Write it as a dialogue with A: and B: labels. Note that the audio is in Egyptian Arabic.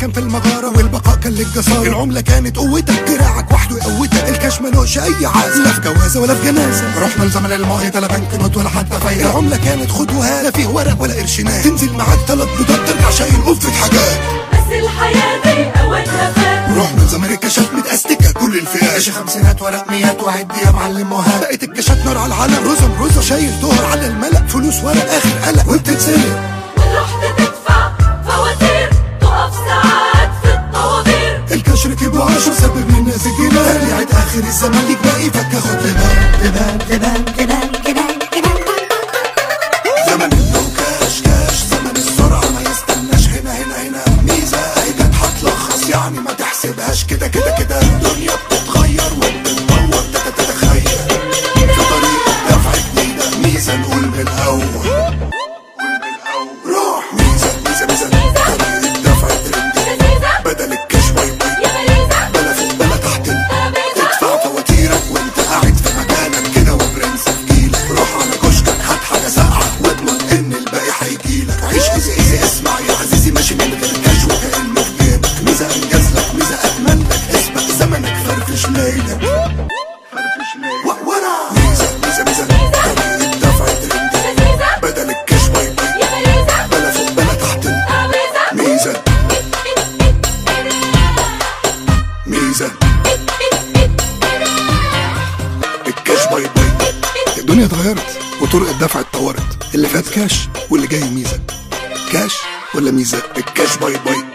A: كان في المغاره والبقاء كان للجساره العمله كانت قوتك دراعك وحده يقوتك الكاش ملوش اي عازه لا في جوازه ولا في جنازه رحنا لزمن الماضي لا بنك نوت ولا حتى فايده العمله كانت خد وهات لا فيه ورق ولا قرشينات تنزل معاك ثلاث بيضات ترجع شايل قفه حاجات
B: بس الحياة دي أوقاتها فات
A: رحنا لزمن الكاشات متأستكة كل الفئات كاش خمسينات ورق ميات وعد يا معلم وهات بقت الكاشات نار على العالم رزم رزم شايل دهر على الملأ فلوس ورق آخر قلق وبتتسرق
B: رحت تدفع فواتير تقف ساعات في الطوابير
A: الكاش ركب وعشر سبب للناس الجنان يعد اخر الزمان ليك باقي فك خد لبان لبان لبان لبان لبان لبان زمن النو كاش كاش زمن السرعة ما يستناش هنا هنا هنا ميزة هي كانت هتلخص يعني ما تحسبهاش كده كده كده الدنيا بتتغير وبتتطور تتخيل في طريق دفع جديدة ميزة نقول من الأول روح ميزة ميزة ميزة طريق دفع ترندي
B: لذيذة
A: بدل الكاش باي باي
B: يا غريزة
A: بلا فوق بلا تحت
B: ترابيزة
A: ادفع فواتيرك وانت قاعد في مكانك كده وبرنس في جيلك روح على كشكك هات حاجه ساقعه واضمن ان الباقي هيجيلك عيش ايزي ايزي اسمع يا عزيزي ماشي من غير كاش وكانه في جيبك ميزه انجز لك ميزه اجمل لك اسمك زمنك فرفش ليلك فرفش ليلك و- ورا ميزه ميزه ميزه طريقة دفع ترندي
B: لذيذة
A: بدل الكاش باي باي
B: يا غريزة
A: بلا فوق بلا تحت
B: ترابيزة
A: ميزه ميزه الكاش باي باي الدنيا اتغيرت وطرق الدفع اتطورت اللي فات كاش واللي جاي ميزه كاش ولا ميزه الكاش باي باي